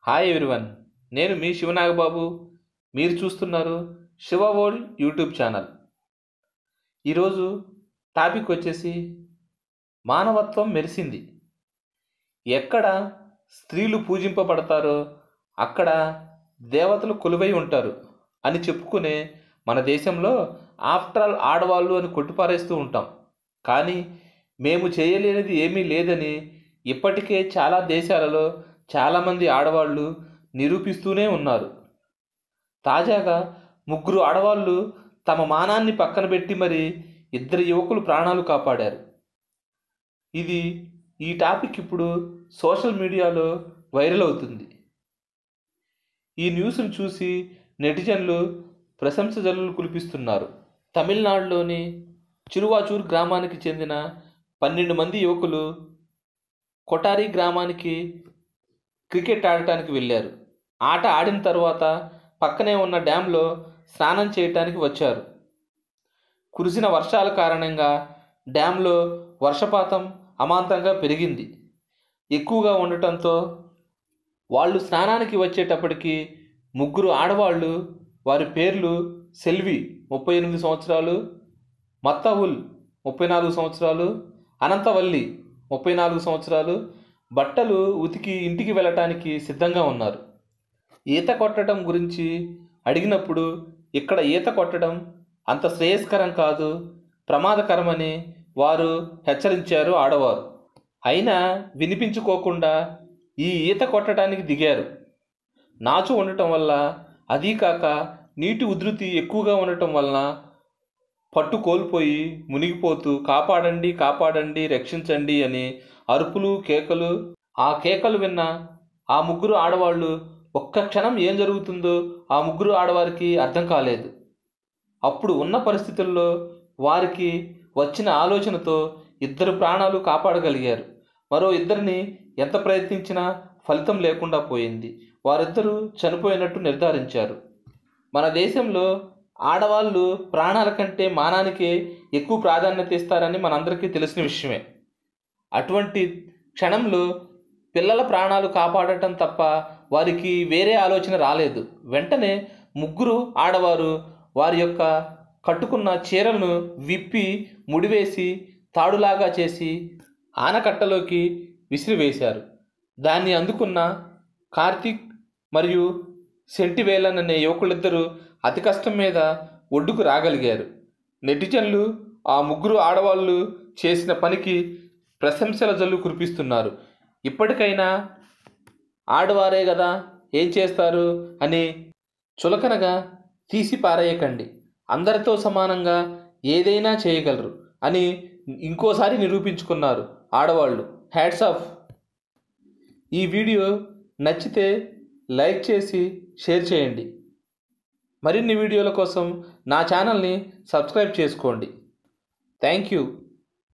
hi everyone నేను మీ శివనాగబాబు మీరు చూస్తున్నారు శివ వరల్డ్ యూట్యూబ్ ఛానల్ ఈరోజు టాపిక్ వచ్చేసి మానవత్వం మెరిసింది ఎక్కడ స్త్రీలు పూజింపబడతారో అక్కడ దేవతలు కొలువై ఉంటారు అని చెప్పుకునే మన దేశంలో ఆఫ్టర్ ఆల్ ఆడవాళ్ళు అని కొట్టిపారేస్తూ ఉంటాం కానీ మేము చేయలేనిది ఏమీ లేదని ఇప్పటికే చాలా దేశాలలో చాలామంది ఆడవాళ్ళు నిరూపిస్తూనే ఉన్నారు తాజాగా ముగ్గురు ఆడవాళ్ళు తమ మానాన్ని పక్కన పెట్టి మరి ఇద్దరు యువకులు ప్రాణాలు కాపాడారు ఇది ఈ టాపిక్ ఇప్పుడు సోషల్ మీడియాలో వైరల్ అవుతుంది ఈ న్యూస్ను చూసి నెటిజన్లు ప్రశంస జల్లులు కురిపిస్తున్నారు తమిళనాడులోని చిరువాచూర్ గ్రామానికి చెందిన పన్నెండు మంది యువకులు కొటారి గ్రామానికి క్రికెట్ ఆడటానికి వెళ్ళారు ఆట ఆడిన తర్వాత పక్కనే ఉన్న డ్యాంలో స్నానం చేయటానికి వచ్చారు కురిసిన వర్షాల కారణంగా డ్యాంలో వర్షపాతం అమాంతంగా పెరిగింది ఎక్కువగా ఉండటంతో వాళ్ళు స్నానానికి వచ్చేటప్పటికి ముగ్గురు ఆడవాళ్ళు వారి పేర్లు సెల్వి ముప్పై ఎనిమిది సంవత్సరాలు మత్తహుల్ ముప్పై నాలుగు సంవత్సరాలు అనంతవల్లి ముప్పై నాలుగు సంవత్సరాలు బట్టలు ఉతికి ఇంటికి వెళ్ళటానికి సిద్ధంగా ఉన్నారు ఈత కొట్టడం గురించి అడిగినప్పుడు ఇక్కడ ఈత కొట్టడం అంత శ్రేయస్కరం కాదు ప్రమాదకరమని వారు హెచ్చరించారు ఆడవారు అయినా వినిపించుకోకుండా ఈ ఈత కొట్టడానికి దిగారు నాచు ఉండటం వల్ల అదీ కాక నీటి ఉధృతి ఎక్కువగా ఉండటం వలన పట్టు కోల్పోయి మునిగిపోతూ కాపాడండి కాపాడండి రక్షించండి అని అరుపులు కేకలు ఆ కేకలు విన్న ఆ ముగ్గురు ఆడవాళ్ళు ఒక్క క్షణం ఏం జరుగుతుందో ఆ ముగ్గురు ఆడవారికి అర్థం కాలేదు అప్పుడు ఉన్న పరిస్థితుల్లో వారికి వచ్చిన ఆలోచనతో ఇద్దరు ప్రాణాలు కాపాడగలిగారు మరో ఇద్దరిని ఎంత ప్రయత్నించినా ఫలితం లేకుండా పోయింది వారిద్దరూ చనిపోయినట్టు నిర్ధారించారు మన దేశంలో ఆడవాళ్ళు ప్రాణాల కంటే మానానికే ఎక్కువ ప్రాధాన్యత ఇస్తారని మనందరికీ తెలిసిన విషయమే అటువంటి క్షణంలో పిల్లల ప్రాణాలు కాపాడటం తప్ప వారికి వేరే ఆలోచన రాలేదు వెంటనే ముగ్గురు ఆడవారు వారి యొక్క కట్టుకున్న చీరలను విప్పి ముడివేసి తాడులాగా చేసి ఆనకట్టలోకి విసిరివేశారు దాన్ని అందుకున్న కార్తీక్ మరియు సెంటివేలన్ అనే యువకులిద్దరూ అతి కష్టం మీద ఒడ్డుకు రాగలిగారు నెటిజన్లు ఆ ముగ్గురు ఆడవాళ్ళు చేసిన పనికి ప్రశంసల జల్లు కురిపిస్తున్నారు ఇప్పటికైనా ఆడవారే కదా ఏం చేస్తారు అని చులకనగా తీసి పారేయకండి అందరితో సమానంగా ఏదైనా చేయగలరు అని ఇంకోసారి నిరూపించుకున్నారు ఆడవాళ్ళు హ్యాట్స్ ఆఫ్ ఈ వీడియో నచ్చితే లైక్ చేసి షేర్ చేయండి మరిన్ని వీడియోల కోసం నా ఛానల్ని సబ్స్క్రైబ్ చేసుకోండి థ్యాంక్ యూ